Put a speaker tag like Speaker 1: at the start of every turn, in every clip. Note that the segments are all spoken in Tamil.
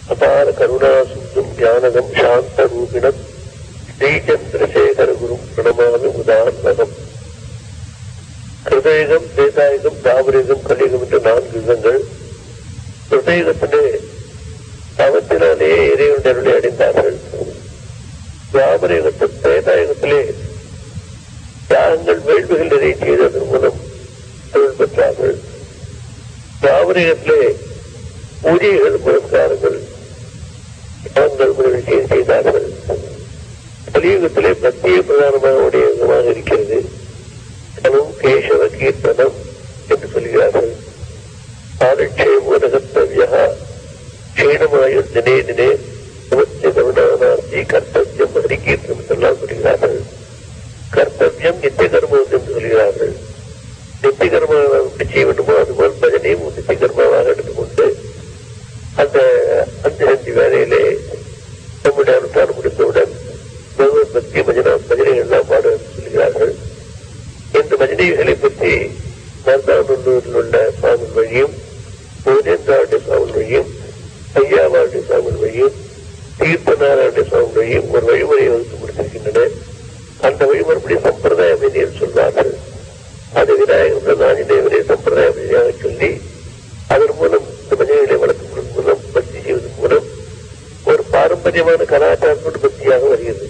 Speaker 1: அபார கருணா சிந்தும் ஞானகம் சாந்த ரூபிணம் ஸ்ரீ சந்திரசேகர குரும் பிரணமாமி உதாரணம் கிருதயுகம் தேசாயுகம் தாவரயுகம் கலியுகம் என்ற நான்கு யுகங்கள் கிருதயுகத்திலே தவத்தினாலே இறைவனுடைய அருளை அடைந்தார்கள் தாவரயுகத்தில் தேசாயுகத்திலே தியாகங்கள் வேள்விகள் நிறைய செய்ததன் மூலம் அருள் பெற்றார்கள் தாவரயுகத்திலே பூஜைகள் புரஸ்காரங்கள் தாங்கள் முயற்சியை செய்தார்கள் கலியுகத்திலே பக்திய பிரதானமாக உடைய யுகமாக இருக்கிறது கனம் கேசவ கீர்த்தனம் என்று சொல்கிறார்கள் ஆலட்சேமோதகத்தவியா க்ஷீணமாயுள் தினே தினே நிவத்திய கருணானார்த்தி கர்த்தவியம் ஹரிகீர்த்தனம் என்றெல்லாம் சொல்கிறார்கள் கர்த்தவியம் நித்திய கர்மம் என்று சொல்கிறார்கள் நித்திய கர்மாவை செய்ய வேண்டுமோ அதுபோல் பஜனையும் நித்திய கர்மாவாக எடுத்துக்கொண்டு அந்த அஞ்சு அஞ்சு வேலையிலே நம்முடைய அனுஷ்டானம் முடிந்தவுடன் பகவத் பக்தி பஜனா பஜனைகள் எல்லாம் பாட சொல்கிறார்கள் இந்த பஜனைகளை பற்றி நந்தாநல்லூரில் உள்ள சுவாமி வழியும் பூஜேந்திராவுடைய சுவாமி வழியும் ஐயாவாவுடைய சுவாமி வழியும் தீர்த்தநாராயண சுவாமி வழியும் ஒரு வழிமுறையை வகுத்து கொடுத்திருக்கின்றன அந்த வழிமுறைப்படி சம்பிரதாய அமைதியில் சொல்வார்கள் அது விநாயகர் ஆஞ்சநேயரை சம்பிரதாய அமைதியாக சொல்லி அதன் மூலம் இந்த பஜனைகளை வளர்ப்பதன் மூலம் பக்தி செய்வதன் மூலம் ஒரு பாரம்பரியமான கலாச்சாரத்தோடு பக்தியாக வருகிறது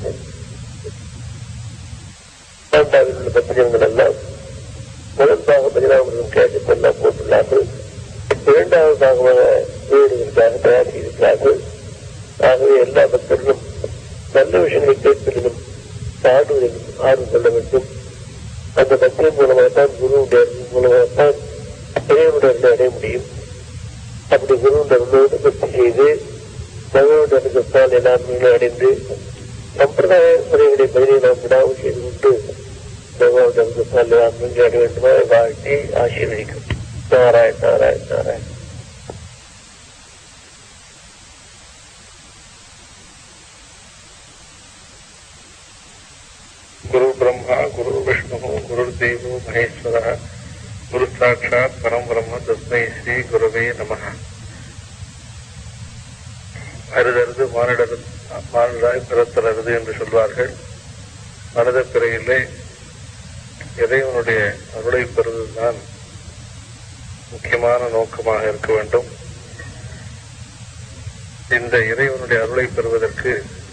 Speaker 1: ஆண்டாவில் உள்ள பத்திரங்கள் எல்லாம் முதல் பாகம் பதினாறு கேசட் எல்லாம் போட்டுள்ளார்கள் இரண்டாவது பாகமாக வீடுகளுக்காக தயார் செய்திருக்கிறார்கள் ஆகவே எல்லா பக்தர்களும் நல்ல விஷயங்களை கேட்பதிலும் பாடுவதிலும் ஆர்வம் கொள்ள வேண்டும் அந்த பக்தியின் மூலமாகத்தான் குருவுடைய அருள் மூலமாகத்தான் இறைவனுடைய அருளை அடைய முடியும் அப்படி குருவுடைய அருளோடு பக்தி செய்து பகவானுடைய அனுகத்தால் எல்லாருமே அடைந்து சம்பிரதாய முறைகளை பதிலை நாம் விடாமல் செய்து கொண்டு பகவானுடைய அனுகத்தால் எல்லாருமே அடைய வேண்டுமா வாழ்த்தி ஆசீர்வதிக்கும் நாராயண் நாராயண் நாராயண்
Speaker 2: गुरु ब्रह्मा गुरु विष्णु गुरुदेव महेश्वर गुरु साक्षात परम ब्रह्म तस्मै ஸ்ரீ குருவே நம அருதருது மானிடர் மானிடாய் பிறத்தலருது என்று சொல்வார்கள் மனித பிறையிலே இறைவனுடைய அருளை பெறுவதுதான் முக்கியமான நோக்கமாக இருக்க வேண்டும் இந்த இறைவனுடைய அருளை பெறுவதற்கு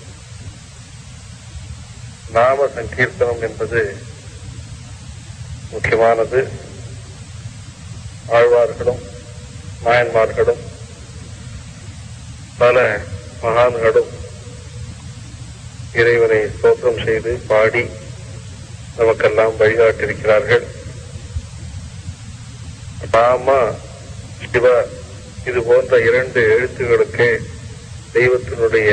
Speaker 2: நாம சங்கீர்த்தனம் என்பது முக்கியமானது ஆழ்வார்களும் நாயன்மார்களும் பல மகான்களும் இறைவனை ஸ்தோத்திரம் செய்து பாடி நமக்கெல்லாம் வழிகாட்டியிருக்கிறார்கள் ராமா சிவ இது போன்ற இரண்டு எழுத்துகளுக்கு தெய்வத்தினுடைய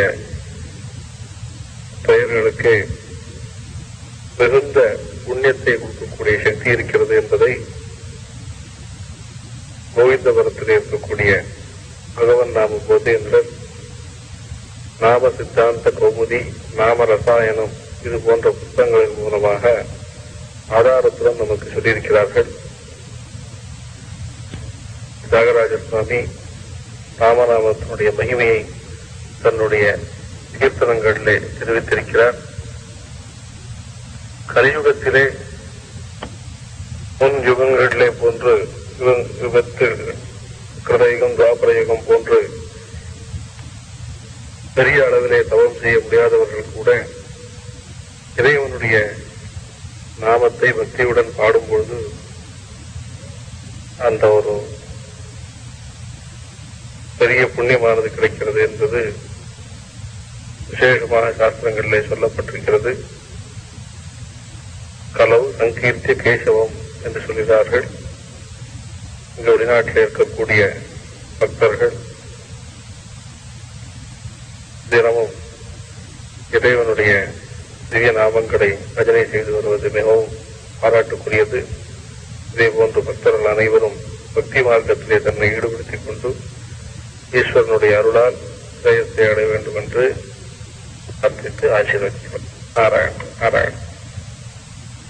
Speaker 2: பெயர்களுக்கு மிகுந்த புண்ணியத்தை கொடுக்கக்கூடிய சக்தி இருக்கிறது என்பதை கோவிந்தபுரத்தில் இருக்கக்கூடிய பகவன் நாம போதேந்திரர் நாம சித்தாந்த கௌமுதி நாம ரசாயனம் இது போன்ற புத்தகங்களின் மூலமாக ஆதாரத்துடன் நமக்கு சொல்லியிருக்கிறார்கள் தியாகராஜ சுவாமி ராமநாமத்தினுடைய மகிமையை தன்னுடைய கீர்த்தனங்களிலே தெரிவித்திருக்கிறார் கலியுகத்திலே முன் யுகங்களிலே போன்று யுக- யுகத்தில் கிருதயுகம் துவாபரயுகம் போன்று பெரிய அளவிலே தவம் செய்ய முடியாதவர்கள் கூட இறைவனுடைய நாமத்தை பக்தியுடன் பாடும்பொழுது அந்த ஒரு பெரிய புண்ணியமானது கிடைக்கிறது என்பது விசேஷமாக சாஸ்திரங்களிலே சொல்லப்பட்டிருக்கிறது கலவு சங்கீர்த்திய கேசவம் என்று சொல்கிறார்கள் இங்க வெளிநாட்டில் இருக்கக்கூடிய பக்தர்கள் தினமும் இறைவனுடைய திவ்ய நாமங்களை பஜனை செய்து வருவது மிகவும் பாராட்டுக்குரியது இதே போன்று பக்தர்கள் அனைவரும் பக்தி மார்க்கத்திலே தன்னை ஈடுபடுத்திக் கொண்டு ஈஸ்வரனுடைய அருளால் ஜெயத்தை அடைய வேண்டும் என்று அர்ப்பித்து ஆசீர்வதிக்கிறோம் நாராயண் நாராயண்